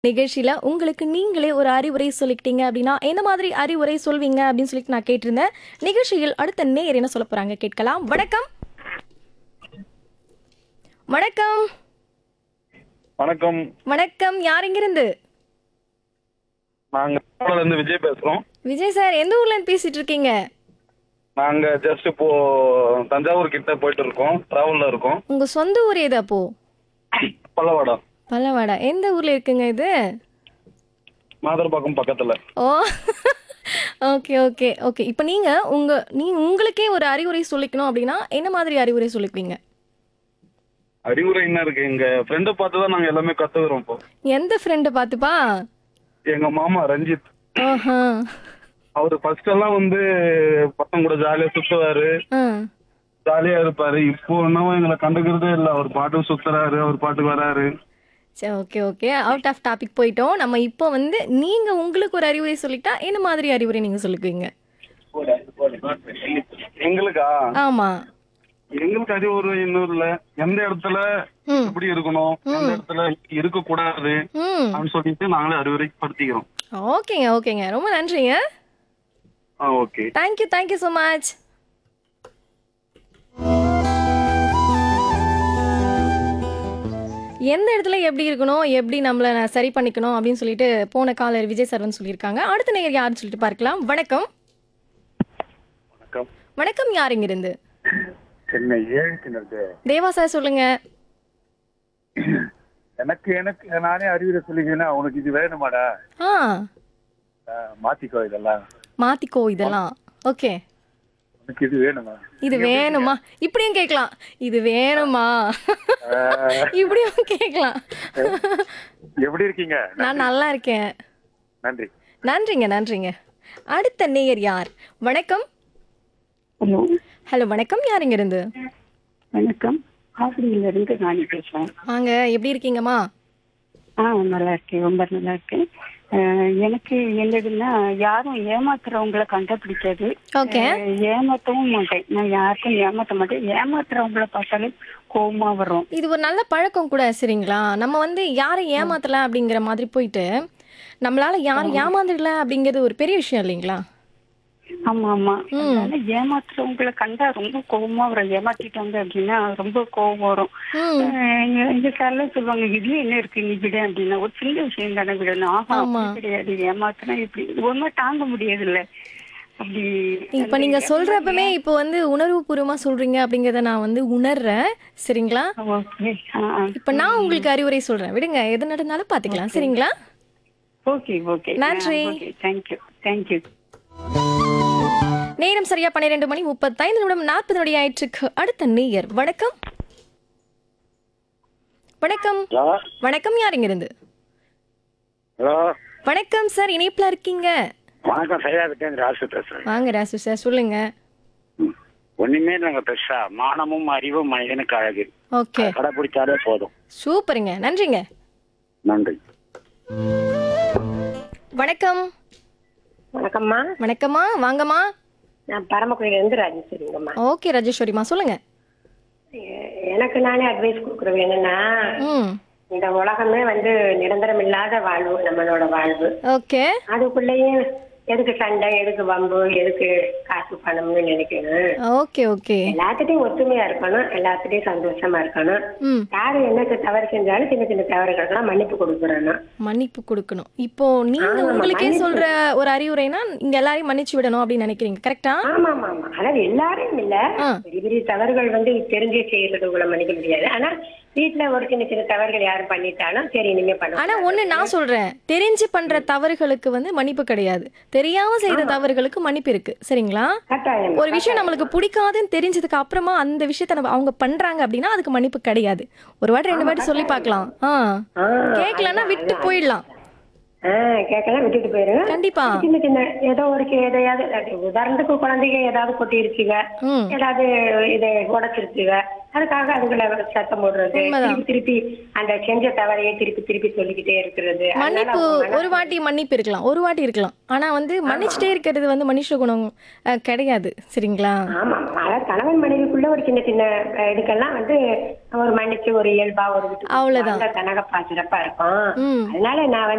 நிகழ்ச்சியில உங்களுக்கு நீங்களே ஒரு அறிவுரை சொல்லிக்கிட்டீங்க அப்படின்னா என்ன மாதிரி அறிவுரை சொல்வீங்க அப்படின்னு சொல்லிட்டு நான் கேட்டிருந்தேன் நிகழ்ச்சியில் அடுத்த நேர் என்ன சொல்ல போறாங்க கேட்கலாம் வணக்கம் வணக்கம் வணக்கம் வணக்கம் யார் இங்கிருந்து நாங்க திருப்பூர்ல இருந்து விஜய் பேசுறோம் விஜய் சார் எந்த ஊர்ல இருந்து பேசிட்டு இருக்கீங்க நாங்க ஜஸ்ட் இப்போ தஞ்சாவூர் கிட்ட போயிட்டு இருக்கோம் டிராவல்ல இருக்கோம் உங்க சொந்த ஊர் எது அப்போ பல்லவாடம் பல்லவாடா எந்த ஊர்ல இருக்குங்க இது மாதர்பாக்கம் பக்கத்துல ஓ ஓகே ஓகே ஓகே இப்போ நீங்க உங்க நீ உங்களுக்கே ஒரு அறிவுரை சொல்லிக்கணும் அப்படின்னா என்ன மாதிரி அறிவுரை சொல்லிக்குவீங்க அறிவுரை என்ன இருக்கு எங்க ஃப்ரெண்டை பார்த்து தான் நாங்க எல்லாமே கத்துக்கிறோம் இப்போ எந்த ஃப்ரெண்டு பார்த்துப்பா எங்க மாமா ரஞ்சித் ஆஹா அவரு ஃபர்ஸ்ட் எல்லாம் வந்து பசங்க கூட ஜாலியா சுத்துவாரு ஆ ஜாலியா இருப்பாரு இப்போ என்னவோ எங்களை கண்டுக்கிறதே இல்ல அவர் பாட்டுக்கு சுத்துறாரு அவர் பாட்டுக்கு வராரு சரி okay okay out of topic போயிட்டோம் நம்ம இப்போ வந்து நீங்க உங்களுக்கு ஒரு அறிவுரை சொல்லிட்டா என்ன மாதிரி அறிவுரை நீங்க சொல்லிக்குவீங்க எங்களுக்கா ஆமா எங்களுக்கு அறிவுரை இன்னும் இல்ல எந்த இடத்துல ம் எப்படி இருக்கணும் எந்த இடத்துல இருக்க கூடாது ம் அப்படின்னு சொல்லிட்டு நாங்களே அறிவுரைப்படுத்திக்கிறோம் ஓகேங்க ஓகேங்க ரொம்ப நன்றிங்க ஆ okay thank you thank you so much எந்த இடத்துல எப்படி இருக்கணும் எப்படி நம்மளை நான் சரி பண்ணிக்கணும் அப்படின்னு சொல்லிட்டு போன காலர் விஜய் சர்வன் சொல்லியிருக்காங்க அடுத்த நேயர் யாருன்னு சொல்லிட்டு பார்க்கலாம் வணக்கம் வணக்கம் வணக்கம் யார் இங்கிருந்து சென்னை ஏழுக்கினது தேவா சார் சொல்லுங்க எனக்கு எனக்கு நானே அறிவுரை சொல்லிக்கிறேன்னா உனக்கு இது வேணுமாடா ஆ ஆஹ் மாத்திக்கோ இதெல்லாம் மாத்திக்கோ இதெல்லாம் ஓகே உனக்கு இது வேணுமா இது வேணுமா இப்படியும் கேட்கலாம் இது வேணுமா இப்படியும் கேட்கலாம் எப்படி இருக்கீங்க நான் நல்லா இருக்கேன் நன்றி நன்றிங்க நன்றிங்க அடுத்த நேயர் யார் வணக்கம் ஹலோ ஹலோ வணக்கம் யார் இங்க இருந்து வணக்கம் ஆசிரியில இருந்து நான் பேசுறேன் வாங்க எப்படி இருக்கீங்கம்மா ஆ நல்லா இருக்கேன் ரொம்ப நல்லா இருக்கேன் அஹ், எனக்கு என்னதுன்னா யாரும் ஏமாத்துறவங்கள கண்டுபிடிக்காது ஓகே அஹ், ஏமாத்தவும் மாட்டேன் நான் யாருக்கும் ஏமாத்த மாட்டேன் ஏமாத்துறவங்கள பார்த்தாலே கோவமா வரும் இது ஒரு நல்ல பழக்கம் கூட சரிங்களா நம்ம வந்து யாரை ஏமாத்தல அப்படிங்கிற மாதிரி போயிட்டு நம்மளால யாரும் ஏமாந்துடல அப்படிங்கிறது ஒரு பெரிய விஷயம் இல்லைங்களா ஆமா ஆமா அதனால ஏமாத்துறவங்கள கண்டா ரொம்ப கோவமா வரும் ஏமாத்திட்டாங்க அப்படின்னா ரொம்ப கோவம் வரும் ம் அஹ், எங்க- எங்க சார்ல சொல்லுவாங்க இதுல என்ன இருக்கு நீ விட அப்படின்னா ஒரு சின்ன விஷயம் தானே விடணும் ஆஹா ஆமா. அப்படி கிடையாது ஏமாத்தினா இப்படி ஒன்றும் தாங்க முடியாது இல்ல அப்படி இப்ப நீங்க சொல்றப்பமே இப்போ வந்து உணர்வுபூர்வமா சொல்றீங்க அப்படிங்கறத நான் வந்து உணர்றேன் சரிங்களா ஓகே ஆ ஆ. இப்ப நான் உங்களுக்கு அறிவுரை சொல்றேன் விடுங்க எது நடந்தாலும் பாத்துக்கலாம் சரிங்களா ஓகே ஓகே நன்றி. ஓகே தேங்க்யூ தேங்க்யூ நேரம் சரியா பன்னிரெண்டு மணி முப்பத்தைந்து நிமிடம் நாற்பது நொடி ஆயிற்றுக்கு அடுத்த நேயர் வணக்கம் வணக்கம் ஹலோ வணக்கம் யார் இங்க இருந்து ஹலோ வணக்கம் சார் இணைப்புல இருக்கீங்க வணக்கம் சைதாபேட்டேன் ராசு பேசுறேன் வாங்க ராசு சார் சொல்லுங்க ஒண்ணுமே நாங்க பெருசா மானமும் அறிவும் மனிதனுக்கு அழகு ஓகே கடைபிடிச்சாலே போதும் சூப்பருங்க நன்றிங்க நன்றி வணக்கம் வணக்கம்மா வணக்கம்மா வாங்கம்மா நான் பரமக்குடியில இருந்து ராஜேஸ்வரிங்கம்மா ஓகே ராஜேஸ்வரிமா சொல்லுங்க எ- எனக்கு நானே அட்வைஸ் கொடுக்குறது என்னன்னா ம் இந்த உலகமே வந்து நிரந்தரம் இல்லாத வாழ்வு நம்மளோட வாழ்வு ஓகே அதுக்குள்ளேயும் எதுக்கு சண்டை எதுக்கு வம்பு எதுக்கு காசு பணம்னு நினைக்கணும் ஓகே ஓகே எல்லாத்துட்டையும் ஒத்துமையா இருக்கணும் எல்லாத்துட்டையும் சந்தோஷமா இருக்கணும் ம் யாரு என்ன தவறு செஞ்சாலும் சின்ன சின்ன தவறுகளுக்கெல்லாம் மன்னிப்பு கொடுக்குறணும் மன்னிப்பு கொடுக்கணும் இப்போ நீங்க ஆமா, உங்களுக்கே மன்னிப்பு. சொல்ற ஒரு அறிவுரைனா இங்க எல்லாரையும் மன்னிச்சு விடணும் அப்படின்னு நினைக்கிறீங்க கரெக்டா ஆமா ஆமா ஆமா அதாவது எல்லாரும் இல்ல ஆ. பெரிய பெரிய தவறுகள் வந்து தெரிஞ்சே செய்யறது உங்களை மன்னிக்க முடியாது ஆனா வீட்டுல ஒரு சின்ன சின்ன தவறுகள் யாரும் பண்ணிட்டாலும் சரி இனிமே பண்ண ஆனா ஒண்ணு நான் சொல்றேன் தெரிஞ்சு பண்ற தவறுகளுக்கு வந்து மன்னிப்பு கிடையாது தெரியாம செய்த தவறுகளுக்கு மன்னிப்பு இருக்கு சரிங்களா கட்டாயம் ஒரு விஷயம் நம்மளுக்கு பிடிக்காதுன்னு தெரிஞ்சதுக்கு அப்புறமா அந்த விஷயத்த நம்ம அவங்க பண்றாங்க அப்படின்னா அதுக்கு மன்னிப்பு கிடையாது ஒரு வாட்டி ரெண்டு வாட்டி சொல்லி பார்க்கலாம் ஆ ஆ, கேட்கலன்னா விட்டு போயிடலாம் ஆஹ் கேட்கலாம் விட்டுட்டு போயிருங்க கண்டிப்பா சின்ன சின்ன ஏதோ ஒரு கே- எதையாவது அது உதாரணத்துக்கு குழந்தைங்க ஏதாவது கொட்டிருச்சுங்க ம் ஏதாவது இதை உடைச்சிருச்சுங்க அதுக்காக அதுகளை சத்தம் போடுறது உண்மைதான். திருப்பி திருப்பி அந்த செஞ்ச தவறையே திருப்பி திருப்பி சொல்லிக்கிட்டே இருக்கிறது அதனால மன்னிப்பு அவங்க மனசு- ஒரு வாட்டி மன்னிப்பு இருக்கலாம் ஒரு வாட்டி இருக்கலாம் ஆனா வந்து மன்னிச்சுட்டே இருக்கிறது வந்து மனுஷ குணம் அஹ், கிடையாது சரிங்களா ஆமா அதாவது கணவன் மனைவிக்குள்ள ஒரு சின்ன சின்ன அஹ், இதுக்கெல்லாம் வந்து ஒரு மன்னிச்சு ஒரு இயல்பா ஒரு விட்டு அவ்வளவுதான். வாழ்ந்தா தனகப்பா சிறப்பா இருக்கும் ம் அதனால நான் வந்து